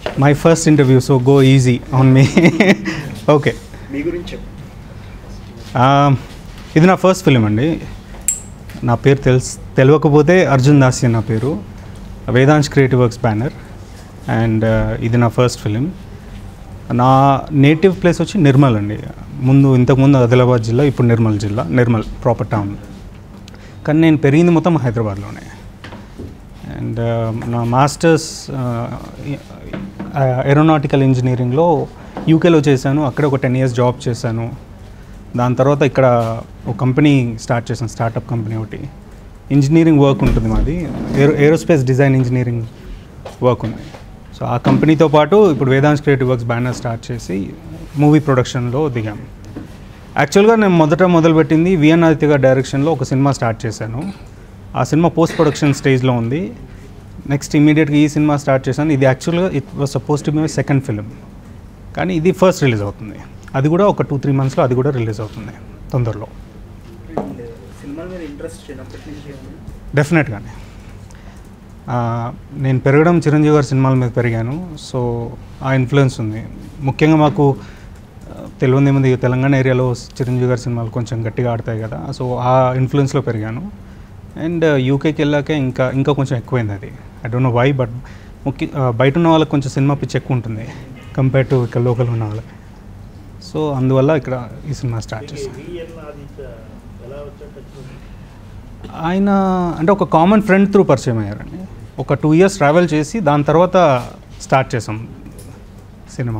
My first interview so go easy on me okay మీ గురించి చెప్పు ఇది నా ఫస్ట్ ఫిలిం అండి నా పేరు తెలుసు తెలియకపోతే అర్జున్ దాసి నా పేరు Vedansh creative works banner and ఇది నా ఫస్ట్ ఫిలిం నా నేటివ్ ప్లేస్ వచ్చి నిర్మల్ అండి ముందు ఇంతకుముందు ఆదిలాబాద్ జిల్లా ఇప్పుడు నిర్మల్ జిల్లా నిర్మల్ ప్రాపర్ టౌన్ కానీ నేను పెరిగింది మొత్తం హైదరాబాద్లోనే అండ్ నా మాస్టర్స్ ఏరోనాటికల్ ఇంజనీరింగ్లో యూకేలో చేశాను అక్కడ ఒక టెన్ ఇయర్స్ జాబ్ చేశాను దాని తర్వాత ఇక్కడ ఒక కంపెనీ స్టార్ట్ చేశాను స్టార్టప్ కంపెనీ ఒకటి ఇంజనీరింగ్ వర్క్ ఉంటుంది మాది aero aerospace design engineering work ఉంది సో ఆ కంపెనీతో పాటు ఇప్పుడు Vedansh creative works banner start చేసి మూవీ ప్రొడక్షన్లో దిగాము యాక్చువల్గా నేను మొదట మొదలుపెట్టింది విఎన్ ఆదిత్య గారి డైరెక్షన్లో ఒక సినిమా స్టార్ట్ చేశాను ఆ సినిమా పోస్ట్ ప్రొడక్షన్ స్టేజ్లో ఉంది నెక్స్ట్ ఇమీడియట్గా ఈ సినిమా స్టార్ట్ చేశాను ఇది యాక్చువల్గా it was suppose to be my second film కానీ ఇది ఫస్ట్ రిలీజ్ అవుతుంది అది కూడా ఒక టూ త్రీ మంత్స్లో అది కూడా రిలీజ్ అవుతుంది తొందరలో అండ్ సినిమాల మీద ఇంట్రెస్ట్ చిన్నప్పటి నుంచి ఉంది. డెఫినెట్గానే ఆ, నేను పెరగడం చిరంజీవి గారి సినిమాల మీద పెరిగాను సో ఆ ఇన్ఫ్లుయెన్స్ ఉంది ముఖ్యంగా మాకు ఆ, తెలియదు ఏముంది తెలంగాణ ఏరియాలో చిరంజీవి గారి సినిమాలు కొంచెం గట్టిగా ఆడతాయి కదా సో ఆ ఇన్ఫ్లుయెన్స్లో పెరిగాను అండ్ యూకేకి వెళ్ళాకే ఇంకా ఇంకా కొంచెం ఎక్కువైంది అది I don't know why but ముఖ్య ఆ, బయట ఉన్న వాళ్ళకి కొంచెం సినిమా పిచ్చి ఎక్కువ ఉంటుంది కంపేర్ టు ఇక్కడ లోకల్ ఉన్న వాళ్ళకి సో అందువల్ల ఇక్కడ ఈ సినిమా స్టార్ట్ చేశాను ఆయన అంటే ఒక కామన్ ఫ్రెండ్ త్రూ పరిచయం అయ్యారండి ఒక టూ ఇయర్స్ ట్రావెల్ చేసి దాని తర్వాత స్టార్ట్ చేసాం సినిమా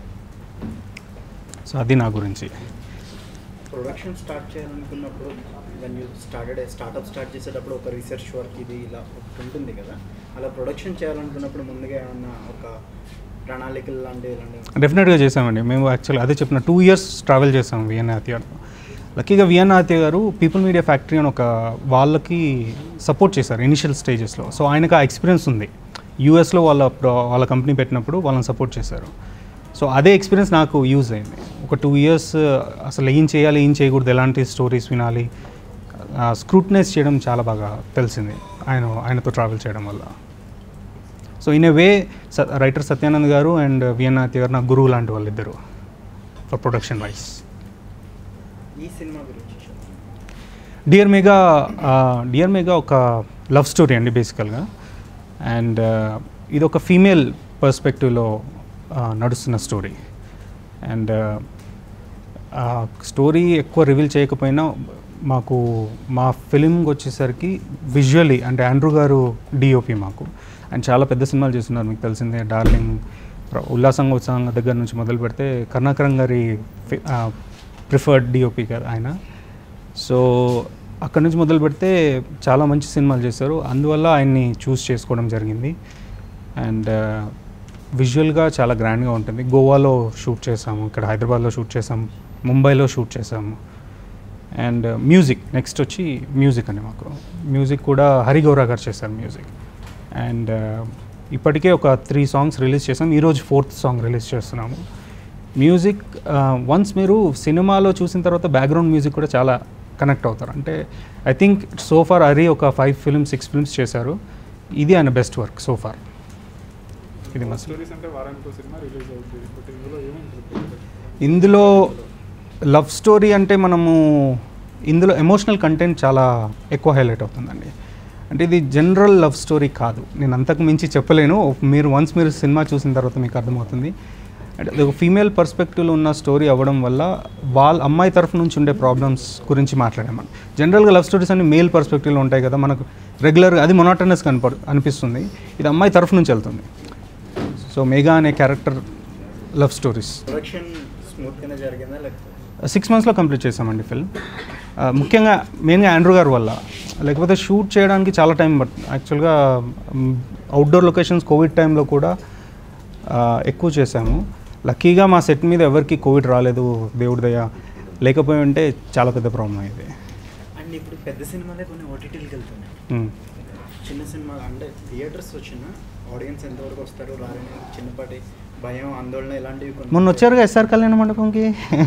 సో అది నా గురించి ప్రొడక్షన్ స్టార్ట్ చేయాలనుకున్నప్పుడు when you started startup start చేసేటప్పుడు ఒక రీసెర్చ్ వర్క్ ఇది ఇలా ఒకటి ఉంటుంది కదా అలా ప్రొడక్షన్ చేయాలనుకున్నప్పుడు ముందుగా ఏమన్నా ఒక ప్రణాళికలు లాంటివి ఇలాంటివి డెఫినెట్గా చేసామండి మేము యాక్చువల్లీ అదే చెప్పిన టూ ఇయర్స్ ట్రావెల్ చేసాం విఎన్ ఆత్య లక్కీగా విఎన్ ఆత్య గారు పీపుల్ మీడియా ఫ్యాక్టరీ అని ఒక వాళ్ళకి సపోర్ట్ చేశారు ఇనిషియల్ స్టేజెస్లో సో ఆయనకు ఆ ఎక్స్పీరియన్స్ ఉంది యూఎస్లో వాళ్ళ pro- వాళ్ళ కంపెనీ పెట్టినప్పుడు వాళ్ళని సపోర్ట్ చేశారు సో అదే ఎక్స్పీరియన్స్ నాకు యూజ్ అయింది ఒక టూ ఇయర్స్ అసలు ఏం చేయాలి ఏం చేయకూడదు ఎలాంటి స్టోరీస్ వినాలి స్క్రూట్నైజ్ చేయడం చాలా బాగా తెలిసింది ఆయన ఆయనతో ట్రావెల్ చేయడం వల్ల so in a way writer Satyanand garu and V N Aditya garu నా గురువు లాంటి వాళ్ళిద్దరు ఫర్ ప్రొడక్షన్ వైస్ ఈ సినిమా గురించి చెప్పండి. డియర్ మేఘా డియర్ మేఘా ఒక లవ్ స్టోరీ అండి బేసికల్గా అండ్ ఇది ఒక ఫీమేల్ పర్స్పెక్టివ్లో నడుస్తున్న స్టోరీ అండ్ ఆ స్టోరీ ఎక్కువ రివీల్ చేయకపోయినా మాకు మా ఫిలింకి వచ్చేసరికి విజువల్లీ అంటే ఆండ్రూ గారు డిఓపి మాకు ఆయన చాలా పెద్ద సినిమాలు చేస్తున్నారు మీకు తెలిసిందే డార్లింగ్ ప్ర- ఉల్లాసంగా ఉత్సాహంగా దగ్గర నుంచి మొదలు పెడితే కరుణాకరం గారి ప్రిఫర్డ్ డిఓపి గారు ఆయన సో అక్కడి నుంచి మొదలు పెడితే చాలా మంచి సినిమాలు చేశారు అందువల్ల ఆయన్ని చూస్ చేసుకోవడం జరిగింది అండ్ విజువల్గా చాలా గ్రాండ్గా ఉంటుంది గోవాలో షూట్ చేసాము ఇక్కడ హైదరాబాద్లో షూట్ చేసాము ముంబైలో షూట్ చేసాము అండ్ మ్యూజిక్ నెక్స్ట్ వచ్చి మ్యూజిక్ అండి మాకు మ్యూజిక్ కూడా హరిగౌరా గారు చేశారు మ్యూజిక్ అండ్ ఇప్పటికే ఒక త్రీ సాంగ్స్ రిలీజ్ చేసాం ఈరోజు ఫోర్త్ సాంగ్ రిలీజ్ చేస్తున్నాము మ్యూజిక్ వన్స్ మీరు సినిమాలో చూసిన తర్వాత బ్యాక్గ్రౌండ్ మ్యూజిక్ కూడా చాలా కనెక్ట్ అవుతారు అంటే I think so far Hari ఒక ఫైవ్ ఫిల్మ్స్ సిక్స్ ఫిల్మ్స్ చేశారు ఇది ఆయన బెస్ట్ వర్క్ సో ఫార్ ఇది మా స్టోరీస్ అంటే వారానికి సినిమా రిలీజ్ అవుతుంది బట్ ఇందులో ఏమంటారు ఇందులో లవ్ స్టోరీ అంటే మనము ఇందులో ఎమోషనల్ కంటెంట్ చాలా ఎక్కువ హైలైట్ అవుతుందండి అంటే ఇది జనరల్ లవ్ స్టోరీ కాదు నేను అంతకు మించి చెప్పలేను మీరు వన్స్ మీరు సినిమా చూసిన తర్వాత మీకు అర్థమవుతుంది అంటే అది ఒక ఫీమేల్ పర్స్పెక్టివ్లో ఉన్న స్టోరీ అవ్వడం వల్ల వాళ్ళ అమ్మాయి తరఫు నుంచి ఉండే ప్రాబ్లమ్స్ గురించి మాట్లాడాము జనరల్గా లవ్ స్టోరీస్ అన్ని మేల్ పర్స్పెక్టివ్లో ఉంటాయి కదా మనకు రెగ్యులర్గా అది మొనాటనస్ కనపడు అనిపిస్తుంది ఇది అమ్మాయి తరఫు నుంచి వెళ్తుంది సో మేఘా అనే క్యారెక్టర్ లవ్ స్టోరీస్ ప్రొడక్షన్ స్మూత్గానే జరిగిందా లేకపోతే సిక్స్ మంత్స్లో కంప్లీట్ చేసామండి ఫిల్మ్ ఆ, ముఖ్యంగా మెయిన్గా ఆండ్రూ గారి వల్ల లేకపోతే షూట్ చేయడానికి చాలా టైం పడుతుంది యాక్చువల్గా అవుట్డోర్ లొకేషన్స్ కోవిడ్ టైంలో కూడా ఆ, ఎక్కువ చేశాము లక్కీగా మా సెట్ మీద ఎవరికి కోవిడ్ రాలేదు దేవుడి దయ లేకపోయి ఉంటే చాలా పెద్ద ప్రాబ్లం అయ్యేది అండ్ ఇప్పుడు పెద్ద సినిమాలే కొన్ని ఓటీటీలకు వెళ్తున్నాయి ఉమ్. చిన్న సినిమా అంటే థియేటర్స్ వచ్చిన ఆడియన్స్ ఎంతవరకు వస్తారు రారని చిన్నపాటి భయం ఆందోళన ఇలాంటివి కొన్ని మొన్న వచ్చారుగా ఎస్ఆర్ కళ్యాణ మండపంకి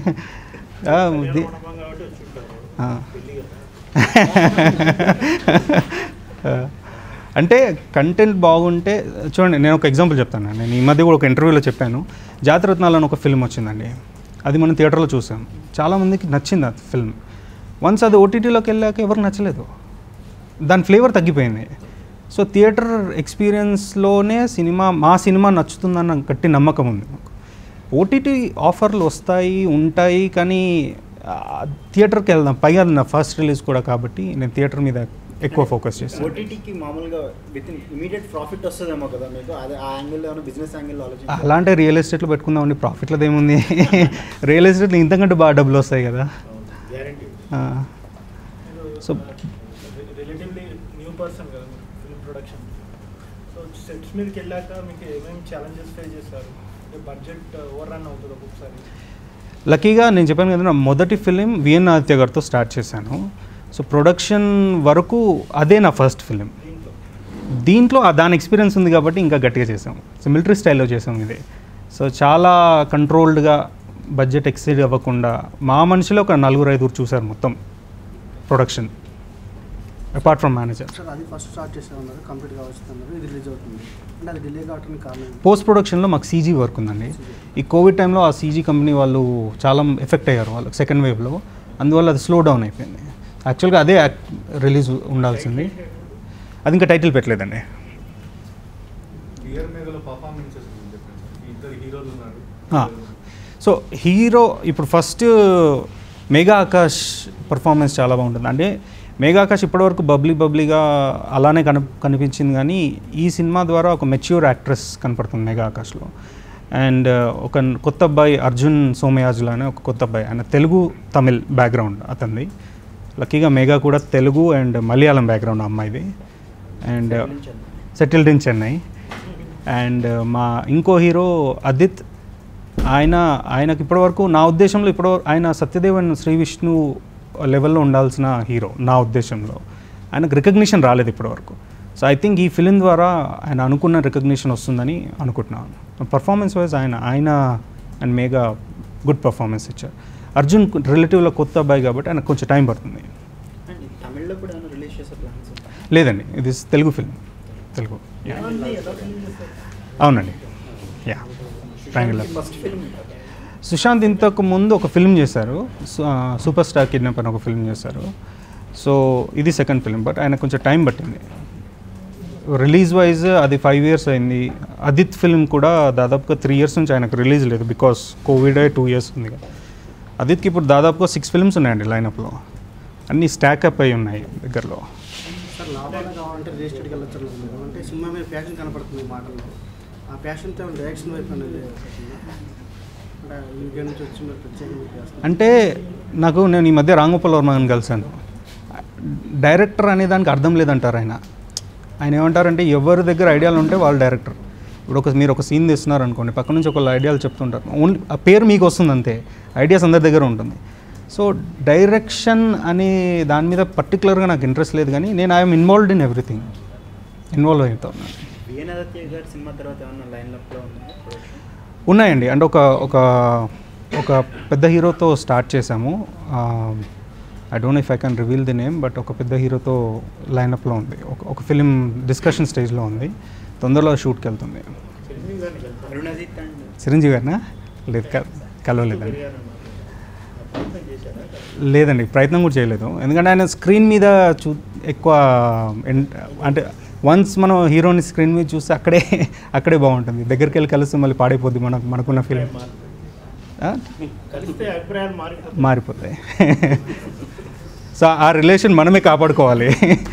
ఆ, ది- ఆ. అంటే కంటెంట్ బాగుంటే చూడండి నేను ఒక ఎగ్జాంపుల్ చెప్తాను నేను ఈ మధ్య కూడా ఒక ఇంటర్వ్యూలో చెప్పాను జాతరత్నాలు అని ఒక ఫిల్మ్ వచ్చిందండి అది మనం థియేటర్లో చూసాం చాలామందికి నచ్చింది ఆ ఫిల్మ్ వన్స్ అది ఓటీటీలోకి వెళ్ళాక ఎవరికి నచ్చలేదు దాని ఫ్లేవర్ తగ్గిపోయింది సో థియేటర్ ఎక్స్పీరియన్స్లోనే సినిమా మా సినిమా నచ్చుతుందన్న గట్టి నమ్మకం ఉంది మాకు ఓటీటీ ఆఫర్లు వస్తాయి ఉంటాయి కానీ ఆ, థియేటర్కి వెళ్దాం పైగా అది నా ఫస్ట్ రిలీజ్ కూడా కాబట్టి నేను థియేటర్ మీద ఎక్కువ ఫోకస్ చేస్తాను ఓటీటీకి మామూలుగా విత్ ఇన్ ఇమీడియట్ ప్రాఫిట్ వస్తుందేమో కదా మీకు అదే ఆ యాంగిల్ ఏమైనా బిజినెస్ యాంగిల్ ఆలోచించి అలాంటి రియల్ ఎస్టేట్లో పెట్టుకుందామండి ప్రాఫిట్లది ఏముంది రియల్ ఎస్టేట్లో ఇంతకంటే బాగా డబ్బులు వస్తాయి కదా గ్యారంటీ ఆ, so so relatively new person కదా ఫిల్మ్ ప్రొడక్షన్ సో సెట్స్ మీదకి వెళ్ళాక మీకు ఏమేమి ఛాలెంజెస్ ఫేస్ చేస్తారు బడ్జెట్ ఓవర్ రన్ అవుతుంది ఒక్కొక్కసారి లక్కీగా నేను చెప్పాను కదా నా మొదటి ఫిలిం విఎన్ ఆదిత్య గారితో స్టార్ట్ చేశాను సో ప్రొడక్షన్ వరకు అదే నా ఫస్ట్ ఫిలిం దీంట్లో దీంట్లో ఆ దాని ఎక్స్పీరియన్స్ ఉంది కాబట్టి ఇంకా గట్టిగా చేసాం సో మిలిటరీ స్టైల్లో చేసాం ఇది సో చాలా కంట్రోల్డ్గా బడ్జెట్ ఎక్సీడ్ అవ్వకుండా మా మనిషిలో ఒక నలుగురు ఐదుగురు చూశారు మొత్తం production apart from manager sir అది ఫస్ట్ స్టార్ట్ చేసామన్నారు కంప్లీట్గా వస్తున్నారు ఇది రిలీజ్ అవుతుంది అంటే అది డిలే కావడానికి కారణం ఏంటి? పోస్ట్ ప్రొడక్షన్లో మాకు సీజీ వర్క్ ఉందండి ఈ కోవిడ్ టైంలో ఆ సీజీ కంపెనీ వాళ్ళు చాలా ఎఫెక్ట్ అయ్యారు వాళ్ళు సెకండ్ వేవ్లో అందువల్ల అది స్లో డౌన్ అయిపోయింది యాక్చువల్గా అదే రిలీజ్ ఉండాల్సింది అది ఇంకా టైటిల్ పెట్టలేదండి క్లియర్ మేఘలో పర్ఫార్మెన్సెస్ గురించి చెప్పండి సార్ ఇద్దరు హీరోలు ఉన్నారు ఆ. సో హీరో ఇప్పుడు ఫస్ట్ మేఘా ఆకాష్ పర్ఫార్మెన్స్ చాలా బాగుంటుంది అంటే మేఘా ఆకాష్ ఇప్పటివరకు బబ్లీ బబ్లీగా అలానే కన కనిపించింది కానీ ఈ సినిమా ద్వారా ఒక మెచ్యూర్ యాక్ట్రెస్ కనపడుతుంది మేఘా ఆకాష్లో అండ్ ఒక కొత్త అబ్బాయి అర్జున్ సోమయాజులు అనే ఒక కొత్త అబ్బాయి ఆయన తెలుగు తమిళ్ బ్యాక్గ్రౌండ్ అతనిది లక్కీగా మేఘా కూడా తెలుగు అండ్ మలయాళం బ్యాక్గ్రౌండ్ అమ్మాయిది and settled in Chennai and మా ఇంకో హీరో అదిత్ ఆయన ఆయనకి ఇప్పటివరకు నా ఉద్దేశంలో ఇప్పుడు ఆయన సత్యదేవన్ శ్రీ విష్ణు లెవెల్లో ఉండాల్సిన హీరో నా ఉద్దేశంలో ఆయనకు రికగ్నిషన్ రాలేదు ఇప్పటివరకు సో ఐ థింక్ ఈ ఫిలిం ద్వారా ఆయన అనుకున్న రికగ్నిషన్ వస్తుందని అనుకుంటున్నాను పర్ఫార్మెన్స్ వైజ్ ఆయన ఆయన అండ్ మేగా గుడ్ పర్ఫార్మెన్స్ ఇచ్చారు అర్జున్ రిలేటివ్లో కొత్త అబ్బాయి కాబట్టి ఆయనకు కొంచెం టైం పడుతుంది అండ్ తమిళ్లో కూడా ఏమైనా రిలీజ్ చేసే ప్లాన్స్ లేదండి ఇది తెలుగు ఫిల్మ్ తెలుగు Yeah. అవునండి yeah triangle first film Sushant ఇంతకు ముందు ఒక ఫిల్మ్ చేశారు సు- ఆ, సూపర్ స్టార్ కిడ్నాప్ అని ఒక ఫిల్మ్ చేశారు సో ఇది సెకండ్ ఫిల్మ్ బట్ ఆయన కొంచెం టైం పట్టింది రిలీజ్ వైజ్ అది ఫైవ్ ఇయర్స్ అయింది అదిత్ ఫిల్మ్ కూడా దాదాపుగా త్రీ ఇయర్స్ నుంచి ఆయనకు రిలీజ్ లేదు బికాస్ కోవిడ్ టూ ఇయర్స్ ఉంది కదా అదిత్కి ఇప్పుడు దాదాపుగా సిక్స్ ఫిల్మ్స్ ఉన్నాయండి లైనప్లో అన్నీ స్టాక్ అప్ అయి ఉన్నాయి దగ్గరలో సార్ లాభాలు కావాలంటే రిజిస్టర్డ్కి వెళ్ళొచ్చు అనుకుంటున్నాను అంటే సినిమా మీద ప్యాషన్ కనపడుతుంది ఈ మాటల్లో ఆ ప్యాషన్తో డైరెక్షన్ వైపు అనేది కాకుండా అంటే యూకే నుంచి వచ్చి మీరు ప్రత్యేకంగా చేస్తున్నారు అంటే నాకు నేను ఈ మధ్య రాంగోపాల్ వర్మని కలిశాను డైరెక్టర్ అనే దానికి అర్థం లేదంటారు ఆయన ఆయన ఏమంటారంటే ఎవరి దగ్గర ఐడియాలు ఉంటే వాళ్ళు డైరెక్టర్ ఇప్పుడు ఒక మీరు ఒక సీన్ తీస్తున్నారు అనుకోండి పక్క నుంచి ఒక ఐడియాలు చెప్తుంటారు ఓన్లీ ఆ పేరు మీకు వస్తుంది అంతే ఐడియాస్ అందరి దగ్గర ఉంటుంది సో డైరెక్షన్ అనే దాని మీద పర్టికులర్గా నాకు ఇంట్రెస్ట్ లేదు కానీ నేను I'm involved in everything involve అవుతా ఉన్నాను విఎన్ ఆదిత్య గారి సినిమా తర్వాత ఏమన్నా లైన్అప్లో ఉందా ప్రొడక్షన్ ఉన్నాయండి అంటే ఒక ఒక ఒక పెద్ద హీరోతో స్టార్ట్ చేసాము I don't if I can reveal the name but ఒక పెద్ద హీరోతో లైనప్లో ఉంది ఒక ఒక ఫిలిం డిస్కషన్ స్టేజ్లో ఉంది తొందరలో షూట్కి వెళ్తుంది అరుణాజిత్ అండ్ చిరంజీవి గారినా లేదు క- కలవలేదండి లేదండి ప్రయత్నం కూడా చేయలేదు ఎందుకంటే ఆయన స్క్రీన్ మీద చూ ఎక్కువ ఎన్- అంటే వన్స్ మనం హీరోని స్క్రీన్ మీద చూస్తే అక్కడే అక్కడే బాగుంటుంది దగ్గరికి వెళ్ళి కలిస్తే మళ్ళీ పాడైపోద్ది మనకు మనకున్న ఫీలింగ్ కలిస్తే అభిప్రాయాలు మారిపోతాయి మారిపోతాయి సో ఆ రిలేషన్ మనమే కాపాడుకోవాలి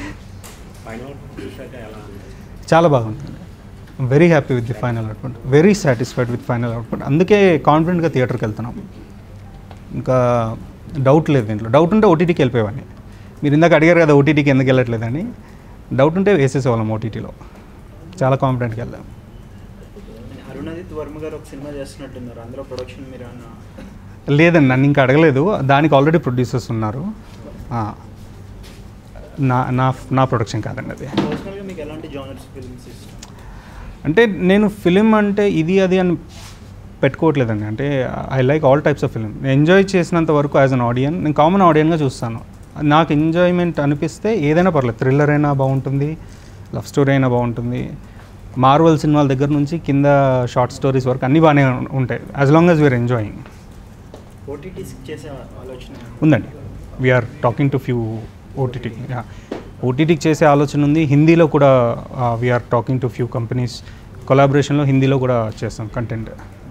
చాలా బాగుంటుంది very happy with the final output very satisfied with final output అందుకే కాన్ఫిడెంట్గా థియేటర్కి వెళ్తున్నాం ఇంకా డౌట్ లేదు దీంట్లో డౌట్ ఉంటే ఓటీటీకి వెళ్ళిపోయేవాడిని మీరు ఇందాక అడిగారు కదా ఓటీటీకి ఎందుకు వెళ్ళట్లేదని డౌట్ ఉంటే వేసేసేవాళ్ళం ఓటీటీలో చాలా కాన్ఫిడెంట్గా వెళ్ళాం అరుణాజిత్ వర్మ గారు ఒక సినిమా చేస్తున్నట్టున్నారు అందులో ప్రొడక్షన్ మీరు ఏమన్నా లేదండి నన్ను ఇంకా అడగలేదు దానికి ఆల్రెడీ ప్రొడ్యూసర్స్ ఉన్నారు ఆ, నా నా నా ప్రొడక్షన్ కాదండి అది పర్సనల్గా మీకు ఎలాంటి జానర్స్ ఫిల్మ్స్ ఇష్టం అంటే నేను ఫిలిం అంటే ఇది అది అని పెట్టుకోవట్లేదండి అంటే I like all types of film enjoy చేసినంత వరకు యాజ్ అన్ ఆడియన్ నేను కామన్ ఆడియన్గా చూస్తాను నాకు ఎంజాయ్మెంట్ అనిపిస్తే ఏదైనా పర్లేదు థ్రిల్లర్ అయినా బాగుంటుంది లవ్ స్టోరీ అయినా బాగుంటుంది మార్వల్ సినిమాల దగ్గర నుంచి కింద షార్ట్ స్టోరీస్ వరకు అన్నీ బాగానే ఉం- ఉంటాయి as long as we are enjoying OTTs చేసే ఆలోచన ఉందండి we are talking to few OTT ఓటీటీకి చేసే ఆలోచన ఉంది హిందీలో కూడా we are talking to few companies కొలాబరేషన్లో హిందీలో కూడా చేస్తాం కంటెంట్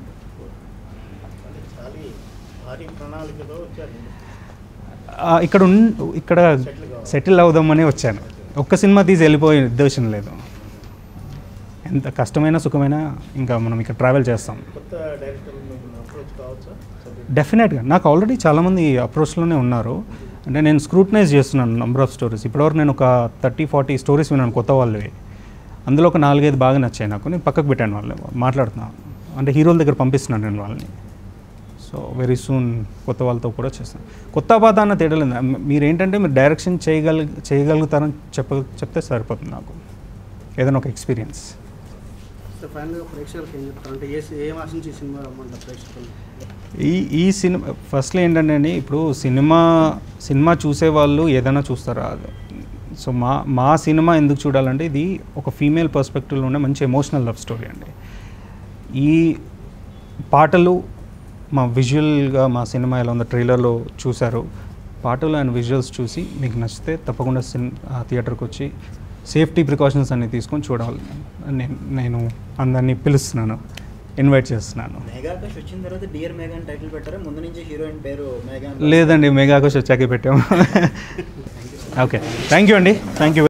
చాలా భారీ ప్రణాళికతో వచ్చారు ఇక్కడ ఉన్ ఇక్కడ సెటిల్ అవుదామని వచ్చాను ఒక్క సినిమా తీసి వెళ్ళిపోయే ఉద్దేశం లేదు ఎంత కష్టమైన సుఖమైనా ఇంకా మనం ఇక్కడ ట్రావెల్ చేస్తాం కొత్త డైరెక్టర్ అప్రోచ్ కావచ్చా డెఫినెట్గా నాకు ఆల్రెడీ చాలామంది అప్రోచ్లోనే ఉన్నారు అంటే నేను స్క్రూటనైజ్ చేస్తున్నాను నంబర్ ఆఫ్ స్టోరీస్ ఇప్పటివరకు నేను ఒక థర్టీ ఫార్టీ స్టోరీస్ విన్నాను కొత్త వాళ్ళవి అందులో ఒక నాలుగైదు బాగా నచ్చాయి నాకు నేను పక్కకు పెట్టాను వాళ్ళు మాట్లాడుతున్నాను అంటే హీరోల దగ్గర పంపిస్తున్నాను నేను వాళ్ళని సో వెరీ సూన్ కొత్త వాళ్ళతో కూడా చేస్తాను కొత్త పాత అన్న తేడా లేదు మీరు ఏంటంటే మీరు డైరెక్షన్ చేయగల చేయగలుగుతారని చెప్ప చెప్తే సరిపోతుంది నాకు ఏదైనా ఒక ఎక్స్పీరియన్స్ సో ఫైనల్గా ప్రేక్షకులకు ఏం చెప్తారు అంటే ఏ ఏం ఆశించి ఈ సినిమా రమ్మంటారు ప్రేక్షకులు ఈ ఈ సినిమా ఫస్ట్లో ఏంటంటే అండి ఇప్పుడు సినిమా సినిమా చూసేవాళ్ళు ఏదైనా చూస్తారా సో మా మా సినిమా ఎందుకు చూడాలంటే ఇది ఒక ఫీమేల్ పర్స్పెక్టివ్లో ఉండే మంచి ఎమోషనల్ లవ్ స్టోరీ అండి ఈ పాటలు మా విజువల్గా మా సినిమా ఎలా ఉందో ట్రైలర్లో చూశారు పాటలు అండ్ విజువల్స్ చూసి మీకు నచ్చితే తప్పకుండా సిన్ థియేటర్కి వచ్చి సేఫ్టీ ప్రికాషన్స్ అన్ని తీసుకొని చూడాలి నేను నేను అందరినీ పిలుస్తున్నాను ఇన్వైట్ చేస్తున్నాను మేఘాకాష్ వచ్చిన తర్వాత డియర్ మేఘా అని టైటిల్ పెట్టారా ముందు నుంచి హీరోయిన్ పేరు మేఘా లేదండి మెగాకోష్ వచ్చాకే పెట్టాము ఓకే థ్యాంక్ యూ అండి థ్యాంక్ యూ